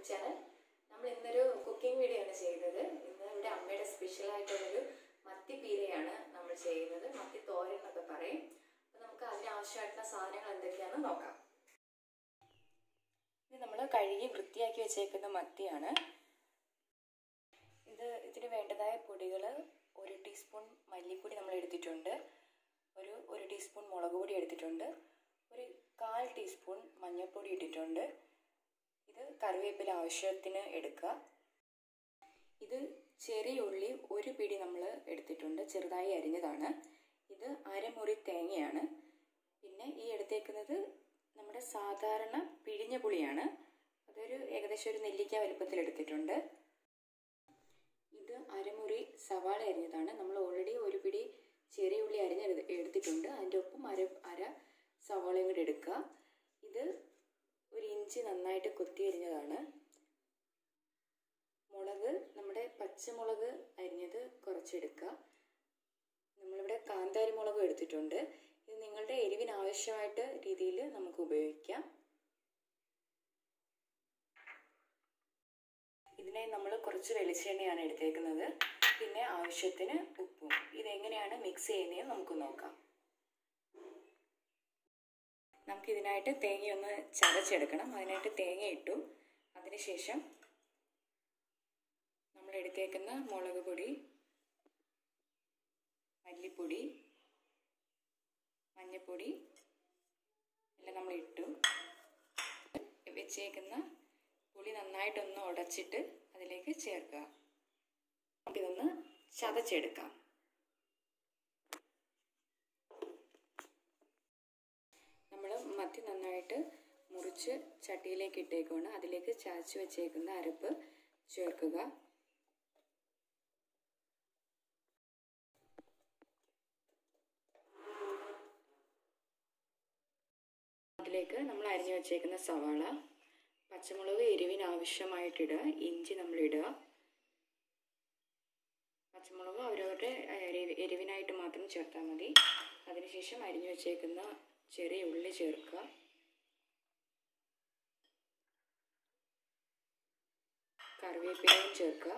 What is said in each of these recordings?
YouTube channel നമ്മൾ ഇന്നൊരു cooking video ആണ് ചെയ്യുന്നത് ഇന്ന് ഇവിടെ അമ്മയുടെ സ്പെഷ്യൽ ആയിട്ടുള്ളൊരു മത്തി പീരയാണ് നമ്മൾ ചെയ്യുന്നത് മത്തി തോരൻ എന്നൊക്കെ പറയും അപ്പോൾ നമുക്ക് അതിനാവശ്യമായിട്ടുള്ള സാധനങ്ങൾ എന്തൊക്കെയാണെന്ന് നോക്കാം ഇത് നമ്മൾ കഴുകി വൃത്തിയാക്കി വെച്ചേക്കുന്ന മത്തിയാണ് ഇത് ഇതിന് വേണ്ടതായ പൊടികൾ ഒരു ടീസ്പൂൺ മല്ലിപ്പൊടി നമ്മൾ എടുത്തിട്ടുണ്ട് ഒരു ഒരു ടീസ്പൂൺ മുളക് പൊടി എടുത്തിട്ടുണ്ട് ഒരു കാൽ ടീസ്പൂൺ മഞ്ഞൾപ്പൊടി ഇട്ടിട്ടുണ്ട് ഇത് കറിവേപ്പില ആവശ്യത്തിന് എടുക്കുക ഇത് ചെറിയ ഉള്ളി ഒരു പിടി നമ്മൾ എടുത്തിട്ടുണ്ട് ചെറുതായി അരിഞ്ഞതാണ് ഇത് അരമുറി തേങ്ങയാണ് പിന്നെ ഈ എടുത്തേക്കുന്നത് നമ്മുടെ സാധാരണ പിഴിഞ്ഞ പുളിയാണ് അതൊരു ഏകദേശം ഒരു നെല്ലിക്ക വലുപ്പത്തിൽ എടുത്തിട്ടുണ്ട് ഇത് അരമുറി സവാള അരിഞ്ഞതാണ് നമ്മൾ ഓൾറെഡി ഒരു പിടി ചെറിയ ഉള്ളി അരിഞ്ഞ് എടുത്തിട്ടുണ്ട് അതിൻ്റെ ഒപ്പം അര അര സവാളയും കൂടി എടുക്കുക ഇത് ഒരു ഇഞ്ചി നന്നായിട്ട് കൊത്തി അരിഞ്ഞതാണ് മുളക് നമ്മുടെ പച്ചമുളക് അരിഞ്ഞത് കുറച്ചെടുക്കുക നമ്മളിവിടെ കാന്താരി മുളക് എടുത്തിട്ടുണ്ട് ഇത് നിങ്ങളുടെ എരിവിന് ആവശ്യമായിട്ട് രീതിയിൽ നമുക്ക് ഉപയോഗിക്കാം ഇതിനായി നമ്മൾ കുറച്ച് വെളിച്ചെണ്ണയാണ് എടുത്തേക്കുന്നത് പിന്നെ ആവശ്യത്തിന് ഉപ്പും ഇതെങ്ങനെയാണ് മിക്സ് ചെയ്യുന്നതെന്ന് നമുക്ക് നോക്കാം നമുക്കിതിനായിട്ട് തേങ്ങയൊന്ന് ചതച്ചെടുക്കണം അതിനായിട്ട് തേങ്ങ ഇട്ടു അതിനുശേഷം നമ്മൾ എടുത്തേക്കുന്ന മുളക് പൊടി മല്ലിപ്പൊടി മഞ്ഞൾപ്പൊടി എല്ലാം നമ്മൾ ഇട്ടു വെച്ചേക്കുന്ന പുളി നന്നായിട്ടൊന്ന് ഉടച്ചിട്ട് അതിലേക്ക് ചേർക്കുക നമുക്കിതൊന്ന് ചതച്ചെടുക്കാം നമ്മൾ മത്തി നന്നായിട്ട് മുറിച്ച് ചട്ടിയിലേക്ക് ഇട്ടേക്കാണ് അതിലേക്ക് ചാച്ചു വെച്ചേക്കുന്ന അരപ്പ് ചേർക്കുക അതിലേക്ക് നമ്മൾ അരിഞ്ഞു വെച്ചേക്കുന്ന സവാള പച്ചമുളക് എരിവിന് ആവശ്യമായിട്ടിടുക ഇഞ്ചി നമ്മൾ ഇടുക പച്ചമുളക് അവരവരുടെ എരിവിനായിട്ട് മാത്രം ചേർത്താൽ മതി അതിനുശേഷം അരിഞ്ഞു വെച്ചേക്കുന്ന ചെറിയ ഉള്ളി ചേർക്കുക കറിവേപ്പിലയും ചേർക്കുക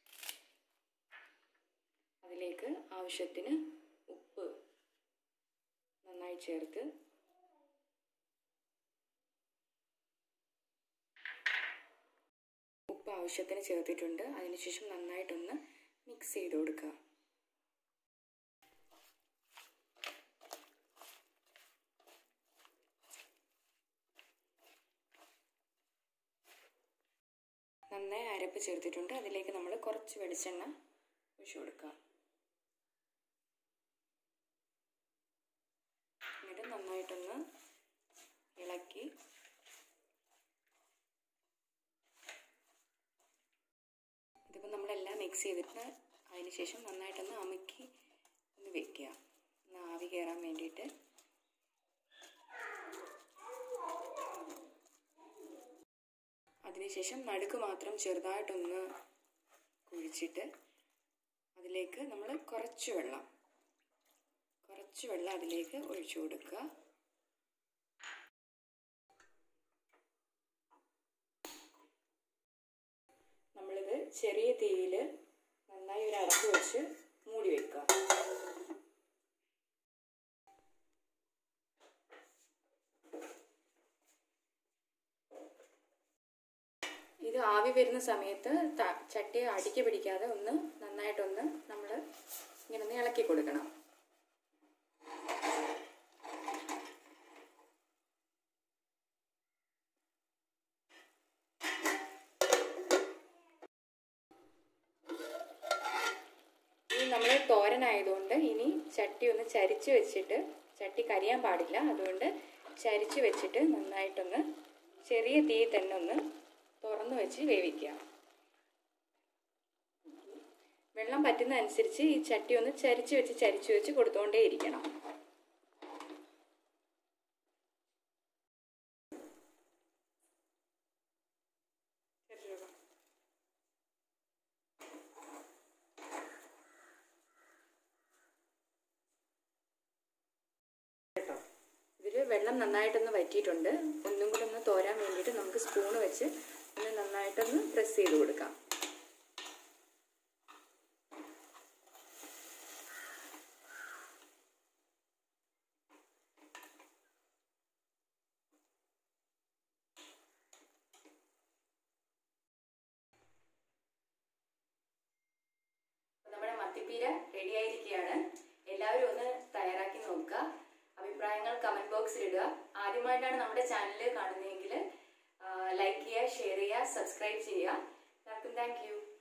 അതിലേക്ക് ആവശ്യത്തിന് ഉപ്പ് നന്നായി ചേർത്ത് ഉപ്പ് ആവശ്യത്തിന് ചേർത്തിട്ടുണ്ട് അതിനുശേഷം നന്നായിട്ടൊന്ന് മിക്സ് ചെയ്ത് കൊടുക്കുക നന്നായി അരപ്പ് ചേർത്തിട്ടുണ്ട് അതിലേക്ക് നമ്മൾ കുറച്ച് വെളിച്ചെണ്ണ ഒഴിച്ചു കൊടുക്കുക എന്നിട്ട് നന്നായിട്ടൊന്ന് ഇളക്കി ഇതിപ്പോൾ നമ്മളെല്ലാം മിക്സ് ചെയ്തിട്ട് അതിന് ശേഷം നന്നായിട്ടൊന്ന് അമുക്കി ഒന്ന് വെക്കുക ഒന്ന് ആവി കയറാൻ വേണ്ടിയിട്ട് അതിനുശേഷം നടുക്ക് മാത്രം ചെറുതായിട്ടൊന്ന് കുഴിച്ചിട്ട് അതിലേക്ക് നമ്മൾ കുറച്ച് വെള്ളം കുറച്ച് വെള്ളം അതിലേക്ക് ഒഴിച്ചു കൊടുക്കുക നമ്മളിത് ചെറിയ തീയിൽ നന്നായി ഒരു അടപ്പ് വെച്ച് മൂടി വെക്കുക ഇത് ആവി വരുന്ന സമയത്ത് ചട്ടി അടിക്ക് പിടിക്കാതെ ഒന്ന് നന്നായിട്ടൊന്ന് നമ്മൾ ഇങ്ങനെ ഒന്ന് ഇളക്കി കൊടുക്കണം ഇനി നമ്മൾ തോരനായതുകൊണ്ട് ഇനി ചട്ടി ഒന്ന് ചരിച്ച് വെച്ചിട്ട് ചട്ടി കരിയാൻ പാടില്ല അതുകൊണ്ട് ചരിച്ച് വെച്ചിട്ട് നന്നായിട്ടൊന്ന് ചെറിയ തീ തന്നെ ഒന്ന് തുറന്ന് വെച്ച് വേവിക്കുക വെള്ളം പറ്റുന്ന അനുസരിച്ച് ഈ ചട്ടി ഒന്ന് ചരിച്ച് വെച്ച് ചരിച്ച് വെച്ച് കൊടുത്തുകൊണ്ടേ ഇരിക്കണം ഇതിൽ വെള്ളം നന്നായിട്ടൊന്ന് വറ്റിയിട്ടുണ്ട് ഒന്നും കൂടെ ഒന്ന് തോരാൻ വേണ്ടിയിട്ട് നമുക്ക് സ്പൂണ് വെച്ച് ഒന്ന് നന്നായിട്ടൊന്ന് പ്രസ് ചെയ്ത് കൊടുക്കാം നമ്മുടെ മത്തിപ്പീര റെഡി ആയിരിക്കുകയാണ് എല്ലാവരും ഒന്ന് തയ്യാറാക്കി നോക്കുക അഭിപ്രായങ്ങൾ കമന്റ് ബോക്സിൽ ഇടുക ആദ്യമായിട്ടാണ് നമ്മുടെ ചാനൽ കാണുന്നതെങ്കിൽ ലൈക്ക് ചെയ്യുക ഷെയർ ചെയ്യുക സബ്സ്ക്രൈബ് ചെയ്യുക എല്ലാവർക്കും താങ്ക്